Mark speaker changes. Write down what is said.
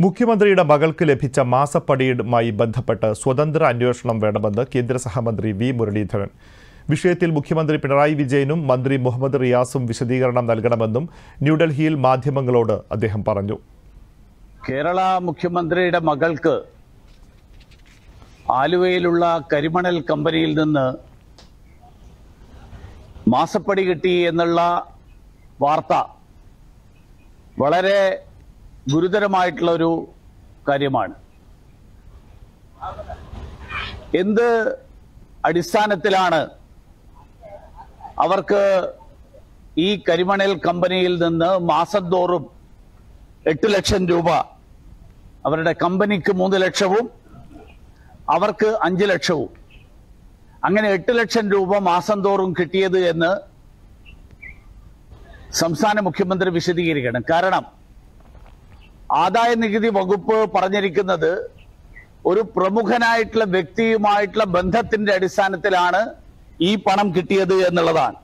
Speaker 1: മുഖ്യമന്ത്രിയുടെ മകൾക്ക് ലഭിച്ച മാസപ്പടിയുമായി ബന്ധപ്പെട്ട് സ്വതന്ത്ര അന്വേഷണം വേണമെന്ന് കേന്ദ്ര സഹമന്ത്രി വി മുരളീധരൻ വിഷയത്തിൽ മുഖ്യമന്ത്രി പിണറായി വിജയനും മന്ത്രി മുഹമ്മദ് റിയാസും വിശദീകരണം നൽകണമെന്നും ന്യൂഡൽഹിയിൽ മാധ്യമങ്ങളോട് അദ്ദേഹം പറഞ്ഞു
Speaker 2: കേരള മുഖ്യമന്ത്രിയുടെ മകൾക്ക് ആലുവയിലുള്ള കരിമണൽ കമ്പനിയിൽ നിന്ന് മാസപ്പടി കിട്ടി എന്നുള്ള വാർത്ത വളരെ ഗുരുതരമായിട്ടുള്ള ഒരു കാര്യമാണ് എന്ത് അടിസ്ഥാനത്തിലാണ് അവർക്ക് ഈ കരിമണൽ കമ്പനിയിൽ നിന്ന് മാസം തോറും എട്ട് ലക്ഷം രൂപ അവരുടെ കമ്പനിക്ക് മൂന്ന് ലക്ഷവും അവർക്ക് അഞ്ച് ലക്ഷവും അങ്ങനെ എട്ട് ലക്ഷം രൂപ മാസം തോറും കിട്ടിയത് എന്ന് സംസ്ഥാന മുഖ്യമന്ത്രി വിശദീകരിക്കണം കാരണം ആദായ നികുതി വകുപ്പ് പറഞ്ഞിരിക്കുന്നത് ഒരു പ്രമുഖനായിട്ടുള്ള വ്യക്തിയുമായിട്ടുള്ള ബന്ധത്തിന്റെ അടിസ്ഥാനത്തിലാണ് ഈ പണം കിട്ടിയത് എന്നുള്ളതാണ്